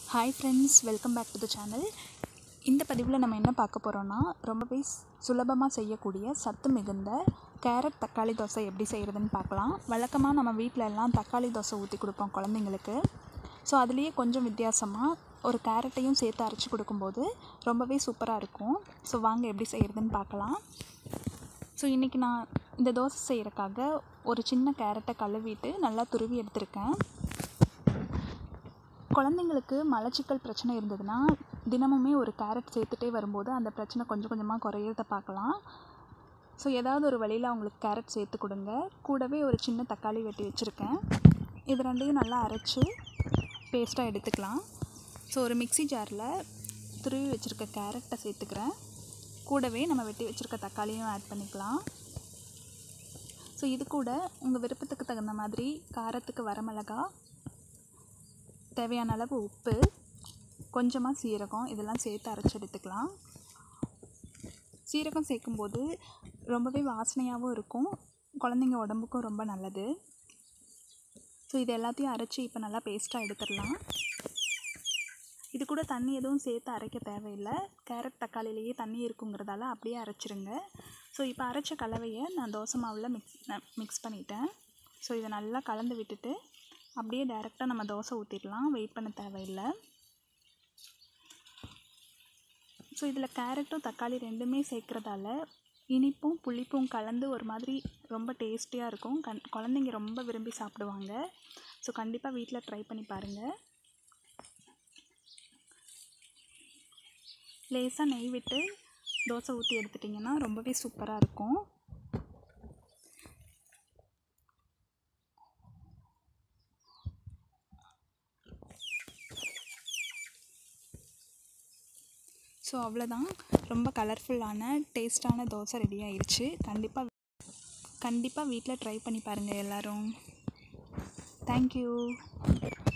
hi friends welcome back to the channel இந்த பதிவில் நம்ம என்ன பார்க்க போகிறோன்னா ரொம்பவே ஸ்- சுலபமாக செய்யக்கூடிய சத்து மிகுந்த கேரட் தக்காளி தோசை எப்படி செய்கிறதுன்னு பார்க்கலாம் வழக்கமாக நம்ம வீட்டில் எல்லாம் தக்காளி தோசை ஊற்றி கொடுப்போம் குழந்தைங்களுக்கு ஸோ அதுலேயே கொஞ்சம் வித்தியாசமாக ஒரு கேரட்டையும் சேர்த்து அரைச்சி கொடுக்கும்போது ரொம்பவே சூப்பராக இருக்கும் ஸோ வாங்க எப்படி செய்கிறதுன்னு பார்க்கலாம் ஸோ இன்றைக்கி நான் இந்த தோசை செய்கிறக்காக ஒரு சின்ன கேரட்டை கழுவிட்டு நல்லா துருவி எடுத்திருக்கேன் குழந்தைங்களுக்கு மலச்சிக்கல் பிரச்சனை இருந்ததுன்னா தினமுமே ஒரு கேரட் சேர்த்துட்டே வரும்போது அந்த பிரச்சனை கொஞ்சம் கொஞ்சமாக குறையிறத பார்க்கலாம் ஸோ ஏதாவது ஒரு வழியில் அவங்களுக்கு கேரட் சேர்த்து கொடுங்க கூடவே ஒரு சின்ன தக்காளி வெட்டி வச்சுருக்கேன் இது ரெண்டையும் நல்லா அரைச்சி பேஸ்ட்டாக எடுத்துக்கலாம் ஸோ ஒரு மிக்ஸி ஜாரில் துருவி வச்சுருக்க கேரட்டை சேர்த்துக்கிறேன் கூடவே நம்ம வெட்டி வச்சுருக்க தக்காளியும் ஆட் பண்ணிக்கலாம் ஸோ இது கூட உங்கள் விருப்பத்துக்கு தகுந்த மாதிரி காரத்துக்கு வரமிளகா தேவையான அளவு உப்பு கொஞ்சமாக சீரகம் இதெல்லாம் சேர்த்து அரைச்சி எடுத்துக்கலாம் சீரகம் சேர்க்கும்போது ரொம்பவே வாசனையாகவும் இருக்கும் குழந்தைங்க உடம்புக்கும் ரொம்ப நல்லது ஸோ இது எல்லாத்தையும் அரைச்சி இப்போ நல்லா பேஸ்ட்டாக எடுத்துடலாம் இது கூட தண்ணி எதுவும் சேர்த்து அரைக்க தேவையில்லை கேரட் தக்காளிலேயே தண்ணி இருக்குங்கிறதால அப்படியே அரைச்சிருங்க ஸோ இப்போ அரைச்ச கலவையை நான் தோசை மாவில் மிக்ஸ் மிக்ஸ் பண்ணிட்டேன் ஸோ இதை நல்லா கலந்து விட்டுட்டு அப்படியே டைரெக்டாக நம்ம தோசை ஊற்றிடலாம் வெயிட் பண்ண தேவையில்லை ஸோ இதில் கேரட்டும் தக்காளி ரெண்டுமே சேர்க்குறதால இனிப்பும் புளிப்பும் கலந்து ஒரு மாதிரி ரொம்ப டேஸ்டியாக இருக்கும் கண் குழந்தைங்க ரொம்ப விரும்பி சாப்பிடுவாங்க ஸோ கண்டிப்பாக வீட்டில் ட்ரை பண்ணி பாருங்கள் லேசாக நெய் விட்டு தோசை ஊற்றி எடுத்துட்டிங்கன்னா ரொம்பவே சூப்பராக இருக்கும் ஸோ அவ்வளோதான் ரொம்ப கலர்ஃபுல்லான டேஸ்டான தோசை ரெடி ஆயிடுச்சு கண்டிப்பாக கண்டிப்பாக வீட்டில் ட்ரை பண்ணி பாருங்கள் எல்லோரும் தேங்க்யூ